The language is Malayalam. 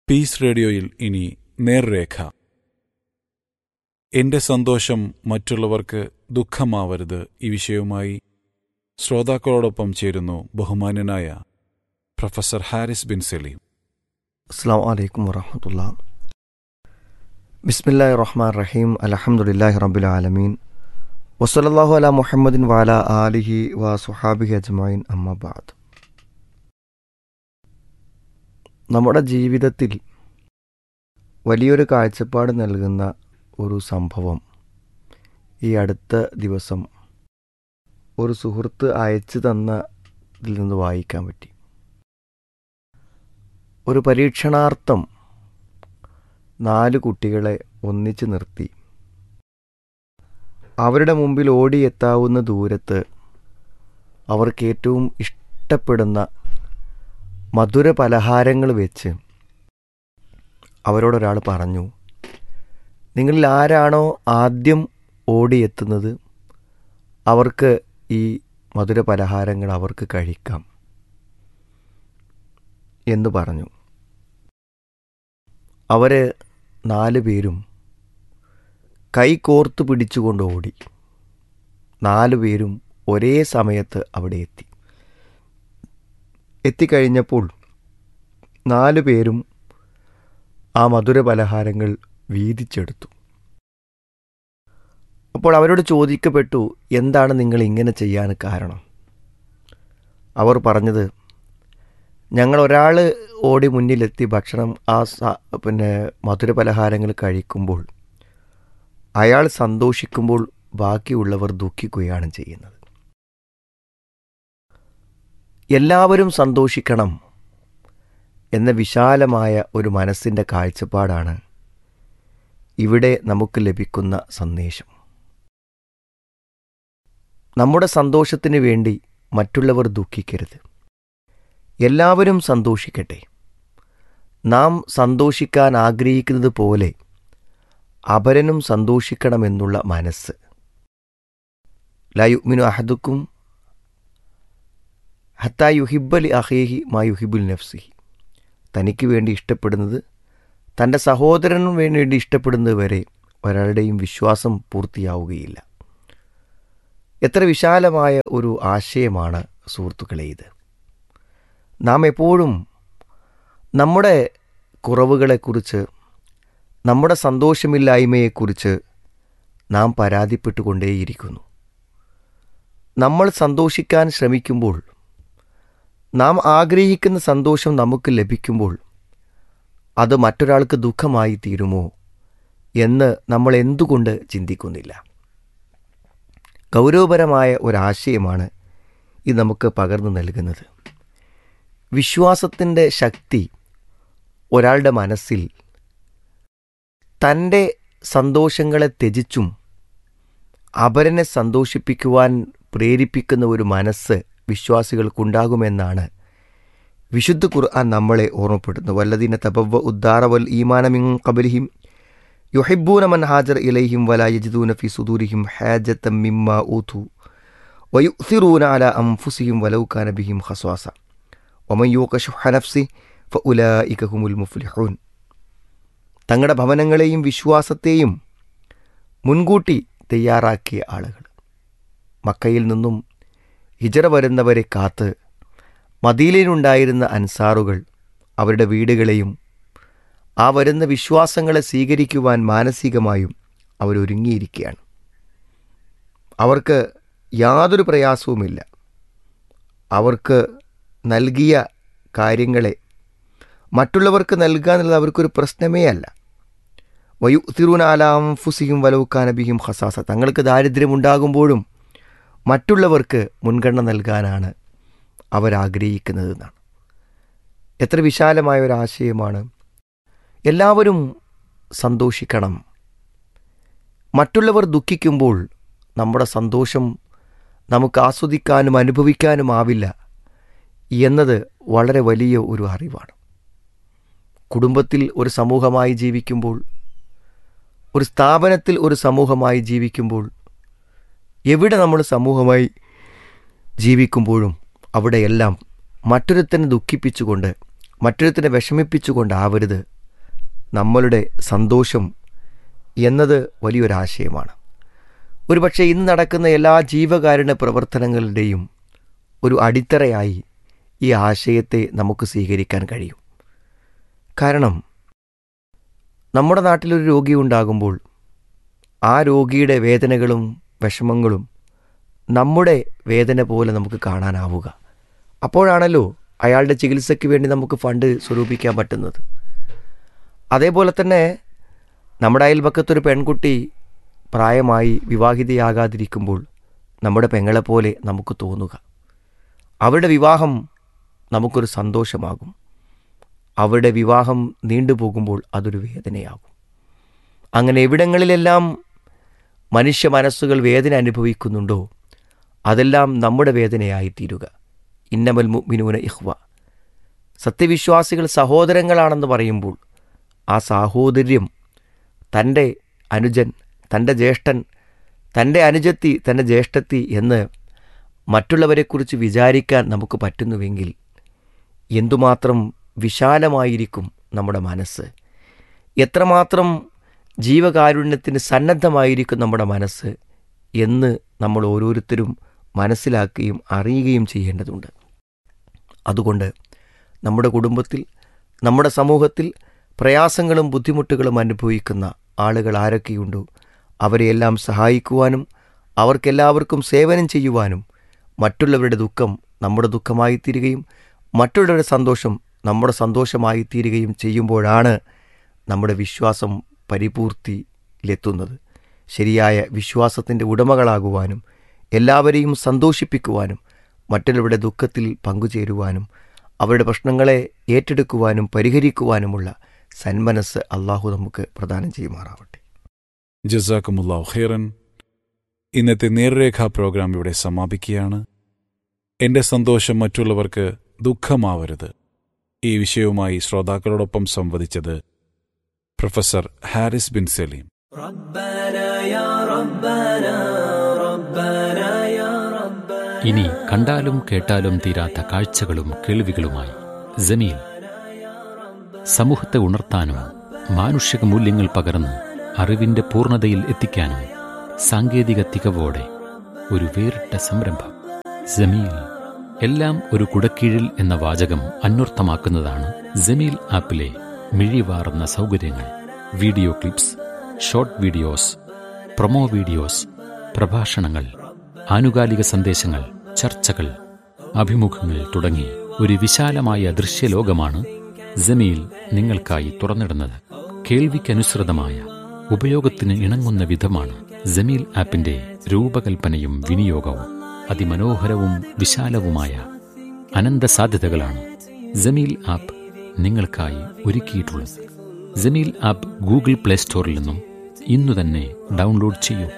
പീസ് റേഡിയോയിൽ ഇനി നേർരേഖ എന്റെ സന്തോഷം മറ്റുള്ളവർക്ക് ദുഃഖമാവരുത് ഈ വിഷയവുമായി ശ്രോതാക്കളോടൊപ്പം ചേരുന്നു ബഹുമാന്യനായ പ്രൊഫസർ ഹാരിസ് ബിൻ സലീം അസ്സാം വലൈക്കും വറഹമത്തുള്ള ബിസ്മില്ലാ റഹ്മാൻ റഹീം അലഹമുല്ലാഹി റബ്ബുൽ ആലമീൻ വസലല്ലാഹു അല മുഹമ്മദിൻ വാല ആലിഹി വ സുഹാബിഹി അജ്മൈൻ അമ്മബാദ് നമ്മുടെ ജീവിതത്തിൽ വലിയൊരു കാഴ്ചപ്പാട് നൽകുന്ന ഒരു സംഭവം ഈ അടുത്ത ദിവസം ഒരു സുഹൃത്ത് അയച്ചു തന്നതിൽ നിന്ന് വായിക്കാൻ പറ്റി ഒരു പരീക്ഷണാർത്ഥം നാല് കുട്ടികളെ ഒന്നിച്ചു നിർത്തി അവരുടെ മുമ്പിൽ ഓടിയെത്താവുന്ന ദൂരത്ത് അവർക്ക് ഏറ്റവും ഇഷ്ടപ്പെടുന്ന മധുര പലഹാരങ്ങൾ വെച്ച് അവരോടൊരാൾ പറഞ്ഞു നിങ്ങളിൽ ആരാണോ ആദ്യം ഓടിയെത്തുന്നത് അവർക്ക് ഈ മധുര പലഹാരങ്ങൾ അവർക്ക് കഴിക്കാം എന്ന് പറഞ്ഞു അവർ നാല് പേരും കൈ കോർത്ത് പിടിച്ചുകൊണ്ട് ഓടി നാലു പേരും ഒരേ സമയത്ത് അവിടെ എത്തി എത്തിക്കഴിഞ്ഞപ്പോൾ നാലു പേരും ആ മധുര പലഹാരങ്ങൾ വീതിച്ചെടുത്തു അപ്പോൾ അവരോട് ചോദിക്കപ്പെട്ടു എന്താണ് നിങ്ങൾ ഇങ്ങനെ ചെയ്യാൻ കാരണം അവർ പറഞ്ഞത് ഞങ്ങൾ ഒരാൾ ഓടി മുന്നിലെത്തി ഭക്ഷണം ആ പിന്നെ മധുര പലഹാരങ്ങൾ കഴിക്കുമ്പോൾ അയാൾ സന്തോഷിക്കുമ്പോൾ ബാക്കിയുള്ളവർ ദുഃഖിക്കുകയാണ് ചെയ്യുന്നത് എല്ലാവരും സന്തോഷിക്കണം എന്ന വിശാലമായ ഒരു മനസ്സിൻ്റെ കാഴ്ചപ്പാടാണ് ഇവിടെ നമുക്ക് ലഭിക്കുന്ന സന്ദേശം നമ്മുടെ സന്തോഷത്തിന് വേണ്ടി മറ്റുള്ളവർ ദുഃഖിക്കരുത് എല്ലാവരും സന്തോഷിക്കട്ടെ നാം സന്തോഷിക്കാൻ ആഗ്രഹിക്കുന്നത് പോലെ അപരനും സന്തോഷിക്കണമെന്നുള്ള മനസ്സ് ലയുമിനു അഹദുക്കും ഹത്താ യുഹിബലി അഹേഹി മാ യുഹിബുൽ നഫ്സിഹി തനിക്ക് വേണ്ടി ഇഷ്ടപ്പെടുന്നത് തൻ്റെ സഹോദരനും വേണ്ടി ഇഷ്ടപ്പെടുന്നത് വരെ ഒരാളുടെയും വിശ്വാസം പൂർത്തിയാവുകയില്ല എത്ര വിശാലമായ ഒരു ആശയമാണ് സുഹൃത്തുക്കളെ ഇത് നാം എപ്പോഴും നമ്മുടെ കുറവുകളെക്കുറിച്ച് നമ്മുടെ സന്തോഷമില്ലായ്മയെക്കുറിച്ച് നാം പരാതിപ്പെട്ടുകൊണ്ടേയിരിക്കുന്നു നമ്മൾ സന്തോഷിക്കാൻ ശ്രമിക്കുമ്പോൾ നാം ആഗ്രഹിക്കുന്ന സന്തോഷം നമുക്ക് ലഭിക്കുമ്പോൾ അത് മറ്റൊരാൾക്ക് ദുഃഖമായി തീരുമോ എന്ന് നമ്മൾ എന്തുകൊണ്ട് ചിന്തിക്കുന്നില്ല ഗൗരവപരമായ ഒരാശയമാണ് ഇത് നമുക്ക് പകർന്നു നൽകുന്നത് വിശ്വാസത്തിൻ്റെ ശക്തി ഒരാളുടെ മനസ്സിൽ തൻ്റെ സന്തോഷങ്ങളെ ത്യജിച്ചും അപരനെ സന്തോഷിപ്പിക്കുവാൻ പ്രേരിപ്പിക്കുന്ന ഒരു മനസ്സ് വിശ്വാസികൾക്കുണ്ടാകുമെന്നാണ് വിശുദ്ധ ഖുർആൻ നമ്മളെ ഓർമ്മപ്പെടുന്നു വല്ലദീന തബവ ഉദ്ദാറവൽ ഈമാനമിൻ കബലിഹിം യുഹിബൂന മൻ ഹാജർ ഇലൈഹിം വല യജിദൂന ഫി സുദൂരിഹിം ഹാജത്തം മിമ്മ ഊതു വയുസിറൂന അല അംഫുസിഹിം വലൗ കാന ബിഹിം ഖസ്വാസ ഒമൻ യൂക ഷുഹ നഫ്സി ഫ ഉലായിക ഹുമുൽ മുഫ്ലിഹൂൻ തങ്ങളുടെ ഭവനങ്ങളെയും വിശ്വാസത്തെയും മുൻകൂട്ടി തയ്യാറാക്കിയ ആളുകൾ മക്കയിൽ നിന്നും ഹിജറ വരുന്നവരെ കാത്ത് മദീലയിലുണ്ടായിരുന്ന അൻസാറുകൾ അവരുടെ വീടുകളെയും ആ വരുന്ന വിശ്വാസങ്ങളെ സ്വീകരിക്കുവാൻ മാനസികമായും അവരൊരുങ്ങിയിരിക്കുകയാണ് അവർക്ക് യാതൊരു പ്രയാസവുമില്ല അവർക്ക് നൽകിയ കാര്യങ്ങളെ മറ്റുള്ളവർക്ക് നൽകുക എന്നുള്ളത് അവർക്കൊരു പ്രശ്നമേ അല്ല വയു തിരുവനാലാം ഫുസിയും വലവുക്കാനബിയും ഹസാസ തങ്ങൾക്ക് ദാരിദ്ര്യമുണ്ടാകുമ്പോഴും മറ്റുള്ളവർക്ക് മുൻഗണന നൽകാനാണ് അവരാഗ്രഹിക്കുന്നതെന്നാണ് എത്ര വിശാലമായ ഒരു ആശയമാണ് എല്ലാവരും സന്തോഷിക്കണം മറ്റുള്ളവർ ദുഃഖിക്കുമ്പോൾ നമ്മുടെ സന്തോഷം നമുക്ക് ആസ്വദിക്കാനും അനുഭവിക്കാനുമാവില്ല എന്നത് വളരെ വലിയ ഒരു അറിവാണ് കുടുംബത്തിൽ ഒരു സമൂഹമായി ജീവിക്കുമ്പോൾ ഒരു സ്ഥാപനത്തിൽ ഒരു സമൂഹമായി ജീവിക്കുമ്പോൾ എവിടെ നമ്മൾ സമൂഹമായി ജീവിക്കുമ്പോഴും അവിടെയെല്ലാം മറ്റൊരുത്തനെ ദുഃഖിപ്പിച്ചുകൊണ്ട് മറ്റൊരുത്തനെ വിഷമിപ്പിച്ചുകൊണ്ടാവരുത് നമ്മളുടെ സന്തോഷം എന്നത് വലിയൊരാശയമാണ് ഒരുപക്ഷെ ഇന്ന് നടക്കുന്ന എല്ലാ ജീവകാരുണ്യ പ്രവർത്തനങ്ങളുടെയും ഒരു അടിത്തറയായി ഈ ആശയത്തെ നമുക്ക് സ്വീകരിക്കാൻ കഴിയും കാരണം നമ്മുടെ നാട്ടിലൊരു രോഗി ഉണ്ടാകുമ്പോൾ ആ രോഗിയുടെ വേദനകളും വിഷമങ്ങളും നമ്മുടെ വേദന പോലെ നമുക്ക് കാണാനാവുക അപ്പോഴാണല്ലോ അയാളുടെ ചികിത്സയ്ക്ക് വേണ്ടി നമുക്ക് ഫണ്ട് സ്വരൂപിക്കാൻ പറ്റുന്നത് അതേപോലെ തന്നെ നമ്മുടെ അയൽപക്കത്തൊരു പെൺകുട്ടി പ്രായമായി വിവാഹിതയാകാതിരിക്കുമ്പോൾ നമ്മുടെ പെങ്ങളെപ്പോലെ നമുക്ക് തോന്നുക അവരുടെ വിവാഹം നമുക്കൊരു സന്തോഷമാകും അവരുടെ വിവാഹം നീണ്ടുപോകുമ്പോൾ അതൊരു വേദനയാകും അങ്ങനെ എവിടങ്ങളിലെല്ലാം മനുഷ്യ മനസ്സുകൾ വേദന അനുഭവിക്കുന്നുണ്ടോ അതെല്ലാം നമ്മുടെ വേദനയായി തീരുക ഇന്നമൽ മുഅ്മിനൂന ഇഹ്വ സത്യവിശ്വാസികൾ സഹോദരങ്ങളാണെന്ന് പറയുമ്പോൾ ആ സാഹോദര്യം തൻ്റെ അനുജൻ തൻ്റെ ജ്യേഷ്ഠൻ തൻ്റെ അനുജത്തി തൻ്റെ ജ്യേഷ്ഠത്തി എന്ന് മറ്റുള്ളവരെക്കുറിച്ച് വിചാരിക്കാൻ നമുക്ക് പറ്റുന്നുവെങ്കിൽ എന്തുമാത്രം വിശാലമായിരിക്കും നമ്മുടെ മനസ്സ് എത്രമാത്രം ജീവകാരുണ്യത്തിന് സന്നദ്ധമായിരിക്കും നമ്മുടെ മനസ്സ് എന്ന് നമ്മൾ ഓരോരുത്തരും മനസ്സിലാക്കുകയും അറിയുകയും ചെയ്യേണ്ടതുണ്ട് അതുകൊണ്ട് നമ്മുടെ കുടുംബത്തിൽ നമ്മുടെ സമൂഹത്തിൽ പ്രയാസങ്ങളും ബുദ്ധിമുട്ടുകളും അനുഭവിക്കുന്ന ആളുകൾ ആരൊക്കെയുണ്ടോ അവരെയെല്ലാം സഹായിക്കുവാനും അവർക്കെല്ലാവർക്കും സേവനം ചെയ്യുവാനും മറ്റുള്ളവരുടെ ദുഃഖം നമ്മുടെ ദുഃഖമായി തീരുകയും മറ്റുള്ളവരുടെ സന്തോഷം നമ്മുടെ സന്തോഷമായി തീരുകയും ചെയ്യുമ്പോഴാണ് നമ്മുടെ വിശ്വാസം പരിപൂർത്തിയിലെത്തുന്നത് ശരിയായ വിശ്വാസത്തിൻ്റെ ഉടമകളാകുവാനും എല്ലാവരെയും സന്തോഷിപ്പിക്കുവാനും മറ്റുള്ളവരുടെ ദുഃഖത്തിൽ പങ്കുചേരുവാനും അവരുടെ പ്രശ്നങ്ങളെ ഏറ്റെടുക്കുവാനും പരിഹരിക്കുവാനുമുള്ള സന്മനസ് അള്ളാഹു നമുക്ക് പ്രദാനം ചെയ്യുമാറാവട്ടെ ജസാക്കുമുല്ലാ ഖൈറൻ ഇന്നത്തെ നേർരേഖാ പ്രോഗ്രാം ഇവിടെ സമാപിക്കുകയാണ് എന്റെ സന്തോഷം മറ്റുള്ളവർക്ക് ദുഃഖമാവരുത് ഈ വിഷയവുമായി ശ്രോതാക്കളോടൊപ്പം സംവദിച്ചത് പ്രൊഫസർ ഹാരിസ് ബിൻ സലീം ഇനി കണ്ടാലും കേട്ടാലും തീരാത്ത കാഴ്ചകളും കേൾവികളുമായി ജമീൽ സമൂഹത്തെ ഉണർത്താനും മാനുഷിക മൂല്യങ്ങൾ പകർന്ന് അറിവിന്റെ പൂർണ്ണതയിൽ എത്തിക്കാനും സാങ്കേതിക തികവോടെ ഒരു വേറിട്ട സംരംഭം ജമീൽ എല്ലാം ഒരു കുടക്കീഴിൽ എന്ന വാചകം അന്വർത്ഥമാക്കുന്നതാണ് ജമീൽ ആപ്പിലെ മിഴിവാറുന്ന സൗകര്യങ്ങൾ video clips short videos promo videos പ്രഭാഷണങ്ങൾ ആനുകാലിക സന്ദേശങ്ങൾ ചർച്ചകൾ അഭിമുഖങ്ങൾ തുടങ്ങി ഒരു വിശാലമായ ദൃശ്യലോകമാണ് ജമീൽ നിങ്ങൾക്കായി തുറന്നിടുന്നത് കേൾവിക്കനുസൃതമായ ഉപയോഗത്തിന് ഇണങ്ങുന്ന വിധമാണ് ജമീൽ ആപ്പിന്റെ രൂപകൽപ്പനയും വിനിയോഗവും അതിമനോഹരവും വിശാലവുമായ അനന്ത സാധ്യതകളാണ് ജമീൽ ആപ്പ് നിങ്ങൾക്കായി ഒരുക്കിയിട്ടുള്ളത് ജമീൽ ആപ്പ് ഗൂഗിൾ പ്ലേ സ്റ്റോറിൽ നിന്നും ഇന്നു തന്നെ ഡൗൺലോഡ് ചെയ്യൂ